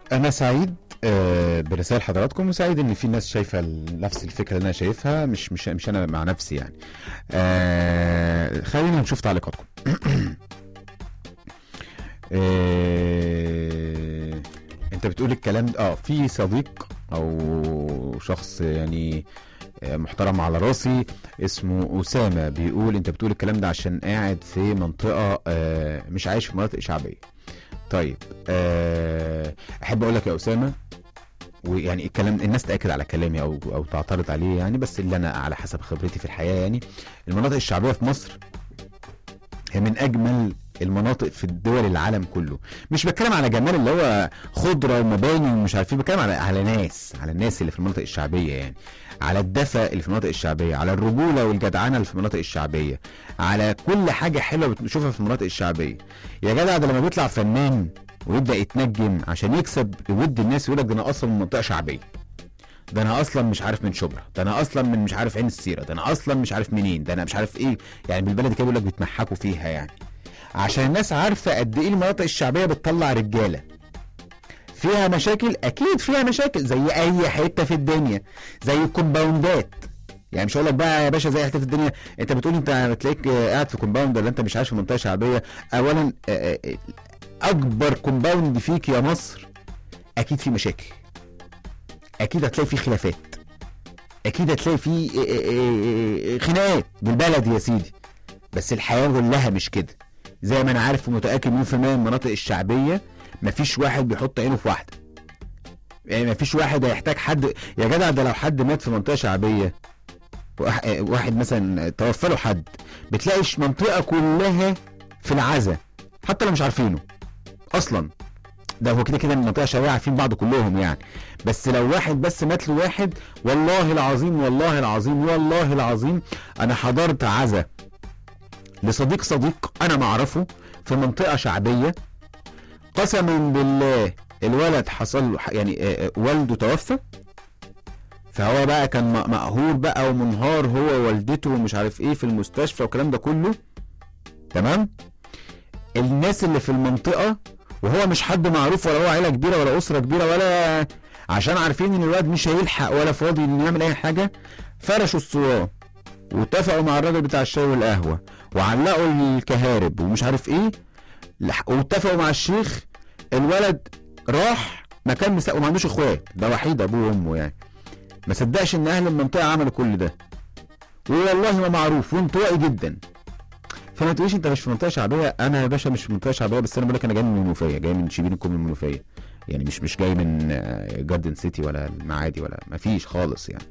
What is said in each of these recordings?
انا سعيد آه، برسائل حضراتكم وسعيد ان في ناس شايفه نفس الفكره اللي انا شايفها مش مش مش انا مع نفسي يعني آه، خلينا نشوف تعليقاتكم آه، انت بتقول الكلام ده اه في صديق او شخص يعني آه، محترم على راسي اسمه أسامة بيقول انت بتقول الكلام ده عشان قاعد في منطقة آه، مش عايش في مناطق شعبية طيب آه، احب اقول لك يا أسامة ويعني الكلام الناس تاكد على كلامي او او تعترض عليه يعني بس اللي انا على حسب خبرتي في الحياه يعني المناطق الشعبيه في مصر هي من اجمل المناطق في الدول العالم كله مش بتكلم على جمال اللي هو خضره ومباني ومش عارف ايه بتكلم على على ناس على الناس اللي في المناطق الشعبيه يعني على الدفى اللي في المناطق الشعبيه على الرجوله والجدعنه اللي في المناطق الشعبيه على كل حاجه حلوه بتشوفها في المناطق الشعبيه يا جدع ده لما بيطلع فنان ويبدا يتنجم عشان يكسب يود الناس يقول لك ده انا اصلا من منطقه شعبيه ده انا اصلا مش عارف من شبرا ده انا اصلا من مش عارف عين السيره ده انا اصلا مش عارف منين ده انا مش عارف ايه يعني بالبلد كده بيقول لك بيتمحكوا فيها يعني عشان الناس عارفه قد ايه المناطق الشعبيه بتطلع رجاله فيها مشاكل اكيد فيها مشاكل زي اي حته في الدنيا زي الكومباوندات يعني مش هقول لك بقى يا باشا زي حته في الدنيا انت بتقول انت بتلاقيك قاعد في كومباوند ولا انت مش عايش في منطقه شعبيه اولا آه، آه، اكبر كومباوند فيك يا مصر اكيد في مشاكل اكيد هتلاقي فيه خلافات اكيد هتلاقي فيه آه، آه، آه، خناقات بالبلد يا سيدي بس الحياه كلها مش كده زي ما انا عارف ومتاكد مليون في المية من المناطق الشعبيه مفيش واحد بيحط عينه في واحده يعني مفيش واحد هيحتاج حد يا جدع ده لو حد مات في منطقه شعبيه واح- آه، واحد مثلا توفى له حد بتلاقي المنطقه كلها في العزا حتى لو مش عارفينه اصلا ده هو كده كده المنطقه الشعبيه عارفين بعض كلهم يعني بس لو واحد بس مات له واحد والله العظيم والله العظيم والله العظيم انا حضرت عزا لصديق صديق انا معرفه في منطقه شعبيه قسما بالله الولد حصل له ح- يعني آه، آه، والده توفى فهو بقى كان م- مقهور بقى ومنهار هو ووالدته ومش عارف ايه في المستشفى والكلام ده كله تمام الناس اللي في المنطقه وهو مش حد معروف ولا هو عيله كبيره ولا اسره كبيره ولا عشان عارفين ان الواد مش هيلحق ولا فاضي انه يعمل اي حاجه فرشوا الصوان واتفقوا مع الراجل بتاع الشاي والقهوه وعلقوا الكهارب ومش عارف ايه لح- واتفقوا مع الشيخ الولد راح مكان مسا... وما عندوش اخوات ده وحيد ابوه وامه يعني ما صدقش ان اهل المنطقه عملوا كل ده والله ما معروف وانطوائي جدا فما تقوليش انت مش في منطقه شعبيه انا يا باشا مش في منطقه شعبيه بس انا بقول لك انا جاي من المنوفيه جاي من شبين الكوم المنوفيه يعني مش مش جاي من آه، جاردن سيتي ولا المعادي ولا ما فيش خالص يعني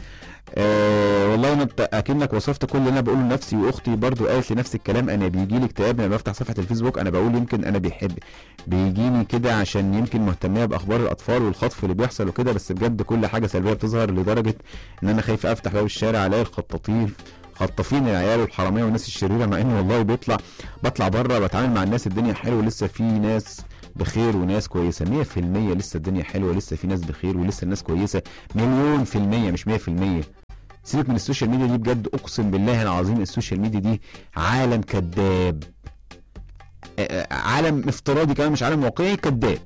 أه والله انا بت- اكنك وصفت كل اللي انا بقوله لنفسي واختي برضو قالت لي نفس الكلام انا بيجي لي اكتئاب لما بفتح صفحه الفيسبوك انا بقول يمكن انا بيحب بيجيني كده عشان يمكن مهتميه باخبار الاطفال والخطف اللي بيحصل وكده بس بجد كل حاجه سلبيه بتظهر لدرجه ان انا خايف افتح باب الشارع الاقي الخطاطين خطافين العيال والحراميه والناس الشريره مع ان والله بيطلع بطلع بره بتعامل مع الناس الدنيا حلوه لسه في ناس بخير وناس كويسه 100% لسه الدنيا حلوه لسه في ناس بخير ولسه الناس كويسه مليون في المية مش 100% سيبك من السوشيال ميديا دي بجد اقسم بالله العظيم السوشيال ميديا دي عالم كذاب آه، آه، عالم افتراضي كمان مش عالم واقعي كذاب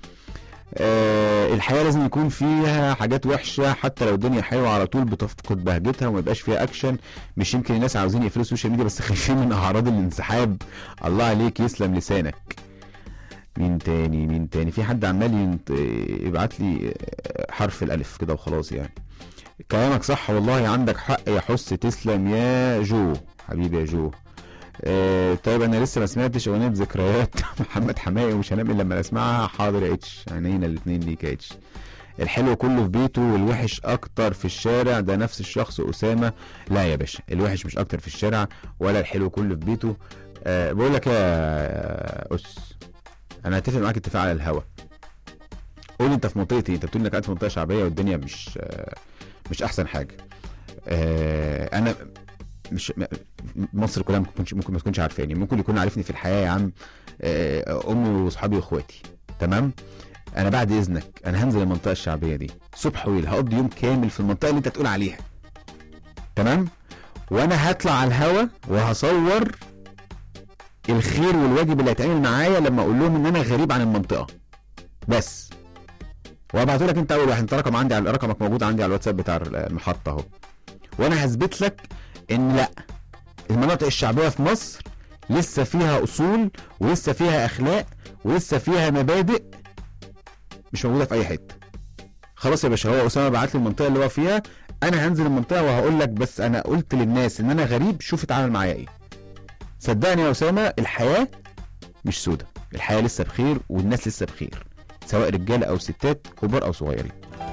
آه الحياه لازم يكون فيها حاجات وحشه حتى لو الدنيا حلوه على طول بتفقد بهجتها وما يبقاش فيها اكشن مش يمكن الناس عاوزين يقفلوا السوشيال ميديا بس خايفين من اعراض الانسحاب الله عليك يسلم لسانك مين تاني مين تاني في حد عمال ينط... يبعت لي آه، حرف الالف كده وخلاص يعني كلامك صح والله عندك حق يا حس تسلم يا جو حبيبي يا جو آه طيب انا لسه ما سمعتش اغنيه ذكريات محمد حماقي ومش هنام الا لما اسمعها حاضر يا اتش عينينا الاثنين ليك يا اتش الحلو كله في بيته والوحش اكتر في الشارع ده نفس الشخص اسامه لا يا باشا الوحش مش اكتر في الشارع ولا الحلو كله في بيته آه بقول لك يا اس انا هتفق معاك اتفاق على الهوا قول لي انت في منطقتي انت بتقول انك قاعد في منطقه شعبيه والدنيا مش آه مش احسن حاجه آه انا مش م- مصر كلها ممكن تكونش- ممكن ما تكونش عارفاني ممكن يكون عارفني في الحياه يا عم آه، امي واصحابي واخواتي تمام انا بعد اذنك انا هنزل المنطقه الشعبيه دي صبح طويل هقضي يوم كامل في المنطقه اللي انت تقول عليها تمام وانا هطلع على الهوا وهصور الخير والواجب اللي هيتعمل معايا لما اقول لهم ان انا غريب عن المنطقه بس وهبعته لك انت اول واحد انت رقم عندي على رقمك موجود عندي على الواتساب بتاع المحطه اهو وانا هثبت لك ان لا المناطق الشعبيه في مصر لسه فيها اصول ولسه فيها اخلاق ولسه فيها مبادئ مش موجوده في اي حته خلاص يا باشا هو اسامه بعت لي المنطقه اللي هو فيها انا هنزل المنطقه وهقول لك بس انا قلت للناس ان انا غريب شوف اتعامل معايا ايه صدقني يا اسامه الحياه مش سودة الحياه لسه بخير والناس لسه بخير سواء رجاله او ستات كبار او صغيرين